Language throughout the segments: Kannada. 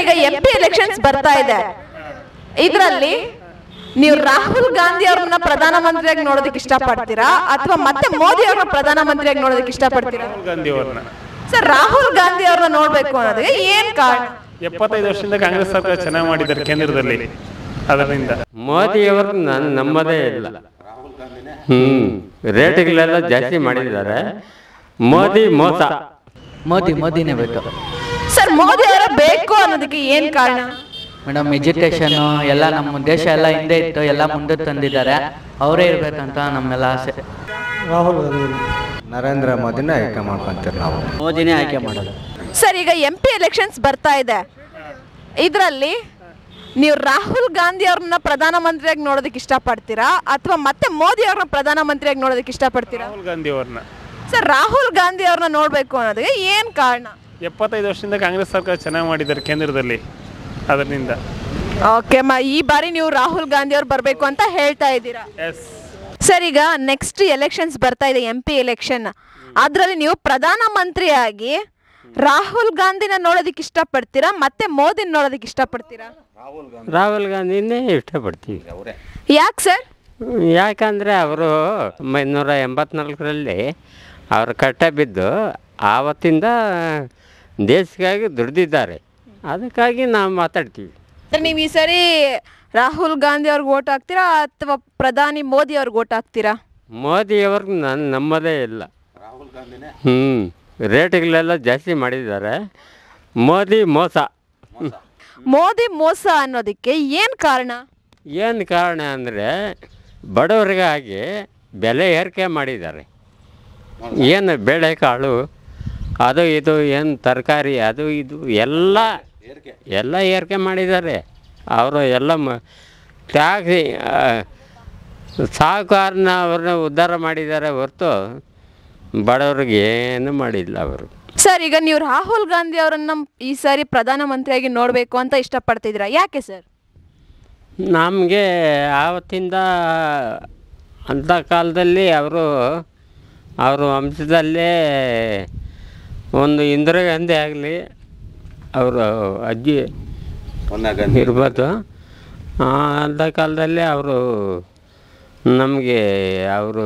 ಈಗ ಎಂ ಪಿ ಎಲೆಕ್ಷನ್ಸ್ ಬರ್ತಾ ಇದೆ ಇದರಲ್ಲಿ ನೀವು ರಾಹುಲ್ ಗಾಂಧಿ ಅವ್ರನ್ನ ಪ್ರಧಾನಮಂತ್ರಿಯಾಗಿ ನೋಡೋದಕ್ಕೆ ಇಷ್ಟಪಡ್ತೀರಾ ಅಥವಾ ಮತ್ತೆ ಮೋದಿ ಅವ್ರನ್ನ ಪ್ರಧಾನಮಂತ್ರಿಯಾಗಿ ನೋಡೋದಕ್ಕೆ ಇಷ್ಟಪಡ್ತೀರಾ ರಾಹುಲ್ ಗಾಂಧಿ ಅವ್ರನ್ನ ಸರ್ ರಾಹುಲ್ ಗಾಂಧಿ ಅವ್ರನ್ನ ನೋಡ್ಬೇಕು ಅನ್ನೋದಕ್ಕೆ ಏನ್ ಕಾರಣ ಎಪ್ಪತ್ತೈದು ವರ್ಷದಿಂದ ಕಾಂಗ್ರೆಸ್ ಸರ್ಕಾರ ಚೆನ್ನಾಗಿ ಮಾಡಿದ್ದಾರೆ ಕೇಂದ್ರದಲ್ಲಿ ಅದರಿಂದ ಮೋದಿಯವರು ನಾನು ನಂಬದೇ ಇಲ್ಲ ಹ್ಮ್ ರೇಟ್ಗಳೆಲ್ಲ ಜಾಸ್ತಿ ಮಾಡಿದ್ದಾರೆ ಮೋದಿ ಮೋಸ ಮೋದಿ ಮೋದಿನೇ ಬೇಕು ಸರ್ ಮೋದಿ ಅವರ ಬೇಕು ಅನ್ನೋದಕ್ಕೆ ಏನ್ ಕಾರಣ ಮೇಡಮ್ ಎಜುಕೇಶನ್ ಎಲ್ಲ ನಮ್ಮ ದೇಶ ಎಲ್ಲ ಹಿಂದೆ ಇತ್ತು ಎಲ್ಲ ಮುಂದೆ ತಂದಿದ್ದಾರೆ ಅವರೇ ಇರ್ಬೇಕಂತ ನಮ್ಮೆಲ್ಲ ಆಸೆ ರಾಹುಲ್ ಗಾಂಧಿ ನರೇಂದ್ರ ಮೋದಿನ ಆಯ್ಕೆ ಮಾಡ್ಕೊಂತೀವಿ ನಾವು ಮೋದಿನೇ ಆಯ್ಕೆ ಮಾಡೋದು ಸರ್ ಈಗ ಎಂ ಪಿ ಎಲೆಕ್ಷನ್ಸ್ ಬರ್ತಾ ಇದೆ ಇದರಲ್ಲಿ ನೀವು ರಾಹುಲ್ ಗಾಂಧಿ ಅವ್ರನ್ನ ಪ್ರಧಾನಮಂತ್ರಿಯಾಗಿ ನೋಡೋದಕ್ಕೆ ಇಷ್ಟಪಡ್ತೀರಾ ಅಥವಾ ಮತ್ತೆ ಮೋದಿ ಅವ್ರನ್ನ ಪ್ರಧಾನಮಂತ್ರಿಯಾಗಿ ನೋಡೋದಕ್ಕೆ ಇಷ್ಟಪಡ್ತೀರಾ ರಾಹುಲ್ ಗಾಂಧಿ ಅವ್ರನ್ನ ಸರ್ ರಾಹುಲ್ ಗಾಂಧಿ ಅವ್ರನ್ನ ನೋಡ್ಬೇಕು ಅನ್ನೋದಕ್ಕೆ ಏನ್ ಕಾರಣ ಎಪ್ಪತ್ತೈದು ವರ್ಷದಿಂದ ಕಾಂಗ್ರೆಸ್ ಸರ್ಕಾರ ಚೆನ್ನಾಗಿ ಮಾಡಿದ್ದಾರೆ ಕೇಂದ್ರದಲ್ಲಿ ಅದರಿಂದ ಓಕೆ ಮ ಈ ಬಾರಿ ನೀವು ರಾಹುಲ್ ಗಾಂಧಿ ಅವ್ರು ಬರಬೇಕು ಅಂತ ಹೇಳ್ತಾ ಇದ್ದೀರಾ ಎಸ್ ಸರ್ ಈಗ ನೆಕ್ಸ್ಟ್ ಎಲೆಕ್ಷನ್ಸ್ ಬರ್ತಾ ಇದೆ ಎಂ ಪಿ ಎಲೆಕ್ಷನ್ ಅದರಲ್ಲಿ ನೀವು ಪ್ರಧಾನಮಂತ್ರಿಯಾಗಿ ರಾಹುಲ್ ಗಾಂಧಿನ ನೋಡೋದಕ್ಕೆ ಇಷ್ಟಪಡ್ತೀರಾ ಮತ್ತೆ ಮೋದಿನ ನೋಡೋದಕ್ಕೆ ಇಷ್ಟಪಡ್ತೀರಾ ರಾಹುಲ್ ಗಾಂಧಿನೇ ಇಷ್ಟಪಡ್ತೀವಿ ಯಾಕೆ ಸರ್ ಯಾಕಂದರೆ ಅವರು ಒಂಬೈನೂರ ಎಂಬತ್ನಾಲ್ಕರಲ್ಲಿ ಅವರು ಕಟ್ಟ ಬಿದ್ದು ಆವತ್ತಿಂದ ದೇಶಕ್ಕಾಗಿ ದುಡಿದಿದ್ದಾರೆ ಅದಕ್ಕಾಗಿ ನಾವು ಮಾತಾಡ್ತೀವಿ ಸರ್ ನೀವು ಈ ಸರಿ ರಾಹುಲ್ ಗಾಂಧಿ ಅವ್ರಿಗೆ ಓಟ್ ಹಾಕ್ತೀರಾ ಅಥವಾ ಪ್ರಧಾನಿ ಮೋದಿ ಅವ್ರಿಗೆ ಓಟ್ ಹಾಕ್ತೀರಾ ಮೋದಿಯವ್ರಿಗೆ ನಾನು ನಂಬದೇ ಇಲ್ಲ ಹ್ಞೂ ರೇಟ್ಗಳೆಲ್ಲ ಜಾಸ್ತಿ ಮಾಡಿದ್ದಾರೆ ಮೋದಿ ಮೋಸ ಮೋದಿ ಮೋಸ ಅನ್ನೋದಕ್ಕೆ ಏನು ಕಾರಣ ಏನು ಕಾರಣ ಅಂದರೆ ಬಡವರಿಗಾಗಿ ಬೆಲೆ ಏರಿಕೆ ಮಾಡಿದ್ದಾರೆ ಏನು ಬೇಳೆಕಾಳು ಅದು ಇದು ಏನು ತರಕಾರಿ ಅದು ಇದು ಎಲ್ಲ ಎಲ್ಲ ಏರಿಕೆ ಮಾಡಿದ್ದಾರೆ ಅವರು ಎಲ್ಲ ಮ ಟ್ಯಾಕ್ಸಿ ಸಾಹುಕಾರನ ಅವ್ರನ್ನ ಉದ್ಧಾರ ಮಾಡಿದ್ದಾರೆ ಹೊರತು ಬಡವ್ರಿಗೆ ಏನು ಮಾಡಿಲ್ಲ ಅವರು ಸರ್ ಈಗ ನೀವು ರಾಹುಲ್ ಗಾಂಧಿ ಅವರನ್ನ ಈ ಸಾರಿ ಪ್ರಧಾನಮಂತ್ರಿಯಾಗಿ ನೋಡಬೇಕು ಅಂತ ಇಷ್ಟಪಡ್ತಿದ್ದೀರಾ ಯಾಕೆ ಸರ್ ನಮಗೆ ಆವತ್ತಿಂದ ಅಂಥ ಕಾಲದಲ್ಲಿ ಅವರು ಅವರು ವಂಶದಲ್ಲೇ ಒಂದು ಇಂದಿರಾ ಗಾಂಧಿ ಆಗಲಿ ಅವರು ಅಜ್ಜಿ ಇರ್ಬೋದು ಆ, ಅಂಥ ಕಾಲದಲ್ಲಿ ಅವರು ನಮಗೆ ಅವರು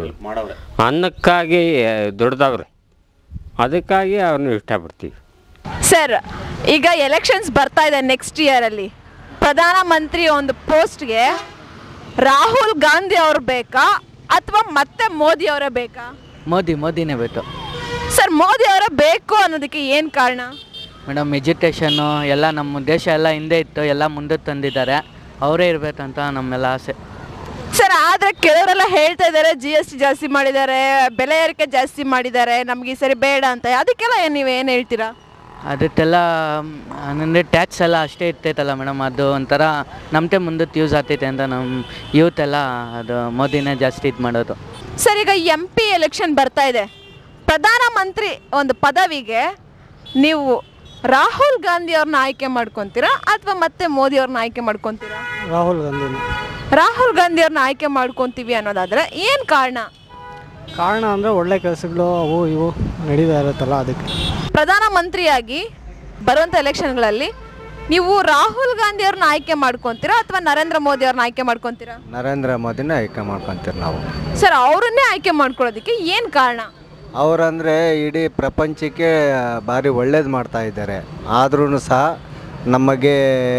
ಅನ್ನಕ್ಕಾಗಿ ದುಡ್ದವ್ರೆ ಅದಕ್ಕಾಗಿ ಅವ್ರನ್ನ ಇಷ್ಟಪಡ್ತೀವಿ ಸರ್ ಈಗ ಎಲೆಕ್ಷನ್ಸ್ ಬರ್ತಾ ಇದೆ ನೆಕ್ಸ್ಟ್ ಇಯರಲ್ಲಿ ಪ್ರಧಾನಮಂತ್ರಿ ಒಂದು ಪೋಸ್ಟ್ಗೆ ರಾಹುಲ್ ಗಾಂಧಿ ಅವ್ರು ಬೇಕಾ ಅಥವಾ ಮತ್ತೆ ಮೋದಿ ಅವರೇ ಬೇಕಾ ಮೋದಿ ಮೋದಿನೇ ಬೇಕು ಸರ್ ಮೋದಿ ಅವರೇ ಬೇಕು ಅನ್ನೋದಕ್ಕೆ ಏನು ಕಾರಣ ಮೇಡಮ್ ಎಜುಕೇಷನ್ನು ಎಲ್ಲ ನಮ್ಮ ದೇಶ ಎಲ್ಲ ಹಿಂದೆ ಇತ್ತು ಎಲ್ಲ ಮುಂದೆ ತಂದಿದ್ದಾರೆ ಅವರೇ ಇರ್ಬೇಕಂತ ನಮ್ಮೆಲ್ಲ ಆಸೆ ಸರ್ ಆದರೆ ಕೆಲವರೆಲ್ಲ ಹೇಳ್ತಾ ಇದ್ದಾರೆ ಜಿ ಎಸ್ ಟಿ ಜಾಸ್ತಿ ಮಾಡಿದ್ದಾರೆ ಬೆಲೆ ಏರಿಕೆ ಜಾಸ್ತಿ ಮಾಡಿದ್ದಾರೆ ನಮ್ಗೆ ಈ ಸರಿ ಬೇಡ ಅಂತ ಅದಕ್ಕೆಲ್ಲ ಏನು ನೀವು ಏನು ಹೇಳ್ತೀರಾ ಅದಕ್ಕೆಲ್ಲ ಅಂದರೆ ಟ್ಯಾಕ್ಸ್ ಎಲ್ಲ ಅಷ್ಟೇ ಇರ್ತೈತಲ್ಲ ಮೇಡಮ್ ಅದು ಒಂಥರ ನಮ್ಮಟೆ ಮುಂದಕ್ಕೆ ಯೂಸ್ ಆಗ್ತೈತೆ ಅಂತ ನಮ್ಮ ಯೂತ್ ಎಲ್ಲ ಅದು ಮೋದಿನೇ ಜಾಸ್ತಿ ಇದು ಮಾಡೋದು ಸರ್ ಈಗ ಎಂ ಪಿ ಎಲೆಕ್ಷನ್ ಬರ್ತಾ ಇದೆ ಪ್ರಧಾನಮಂತ್ರಿ ಒಂದು ಪದವಿಗೆ ನೀವು ರಾಹುಲ್ ಗಾಂಧಿ ಅವ್ರನ್ನ ಆಯ್ಕೆ ಮಾಡ್ಕೊತೀರಾ ಅಥವಾ ಮತ್ತೆ ಮೋದಿ ಅವ್ರನ್ನ ಆಯ್ಕೆ ಮಾಡ್ಕೊತೀರಾ ರಾಹುಲ್ ಗಾಂಧಿನ ರಾಹುಲ್ ಗಾಂಧಿ ಅವ್ರನ್ನ ಆಯ್ಕೆ ಮಾಡ್ಕೊತೀವಿ ಅನ್ನೋದಾದ್ರೆ ಏನು ಕಾರಣ ಕಾರಣ ಅಂದರೆ ಒಳ್ಳೆ ಕೆಲಸಗಳು ಅವು ಇವು ನಡೀತಾ ಇರುತ್ತಲ್ಲ ಅದಕ್ಕೆ ಪ್ರಧಾನಮಂತ್ರಿಯಾಗಿ ಬರುವಂಥ ಎಲೆಕ್ಷನ್ಗಳಲ್ಲಿ ನೀವು ರಾಹುಲ್ ಗಾಂಧಿ ಅವ್ರನ್ನ ಆಯ್ಕೆ ಮಾಡ್ಕೊತೀರಾ ಅಥವಾ ನರೇಂದ್ರ ಮೋದಿ ಅವ್ರನ್ನ ಆಯ್ಕೆ ಮಾಡ್ಕೊತೀರಾ ನರೇಂದ್ರ ಮೋದಿನ ಆಯ್ಕೆ ಮಾಡ್ಕೊಂತೀವಿ ನಾವು ಸರ್ ಅವರನ್ನೇ ಆಯ್ಕೆ ಮಾಡ್ಕೊಳ್ಳೋದಕ್ಕೆ ಏನು ಕಾರಣ ಅವರಂದರೆ ಇಡೀ ಪ್ರಪಂಚಕ್ಕೆ ಭಾರಿ ಒಳ್ಳೇದು ಮಾಡ್ತಾ ಇದ್ದಾರೆ ಆದ್ರೂ ಸಹ ನಮಗೆ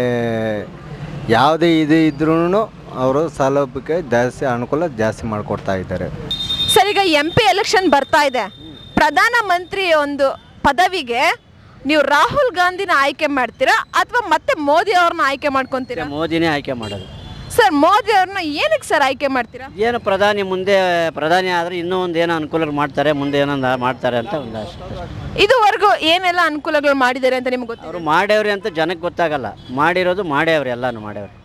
ಯಾವುದೇ ಇದು ಇದ್ರೂ ಅವರು ಸೌಲಭ್ಯಕ್ಕೆ ಜಾಸ್ತಿ ಅನುಕೂಲ ಜಾಸ್ತಿ ಮಾಡಿಕೊಡ್ತಾ ಇದ್ದಾರೆ ಸರ್ ಈಗ ಎಂ ಪಿ ಎಲೆಕ್ಷನ್ ಬರ್ತಾ ಇದೆ ಪ್ರಧಾನಮಂತ್ರಿ ಒಂದು ಪದವಿಗೆ ನೀವು ರಾಹುಲ್ ಗಾಂಧಿನ ಆಯ್ಕೆ ಮಾಡ್ತೀರಾ ಅಥವಾ ಮತ್ತೆ ಮೋದಿ ಅವ್ರನ್ನ ಆಯ್ಕೆ ಮಾಡ್ಕೊತೀರಾ ಮೋದಿನೇ ಆಯ್ಕೆ ಮಾಡೋದು ಸರ್ ಮೋದಿ ಅವ್ರನ್ನ ಏನಕ್ಕೆ ಸರ್ ಆಯ್ಕೆ ಮಾಡ್ತೀರಾ ಏನು ಪ್ರಧಾನಿ ಮುಂದೆ ಪ್ರಧಾನಿ ಆದರೆ ಇನ್ನೂ ಒಂದು ಏನೋ ಅನುಕೂಲ ಮಾಡ್ತಾರೆ ಮುಂದೆ ಏನೋ ಮಾಡ್ತಾರೆ ಅಂತ ಒಂದು ಆಸೆ ಇದುವರೆಗೂ ಏನೆಲ್ಲ ಅನುಕೂಲಗಳು ಮಾಡಿದ್ದಾರೆ ಅಂತ ನಿಮ್ಗೆ ಗೊತ್ತಿದೆ ಅವರು ಮಾಡ್ಯವ್ರಿ ಅಂತ ಜನಕ್ಕೆ ಗೊತ್ತಾಗಲ್ಲ ಮಾಡಿರೋದು ಮಾಡ್ಯಾವ್ರಿ ಎಲ್ಲಾನು ಮಾಡ್ಯಾವ್ರಿ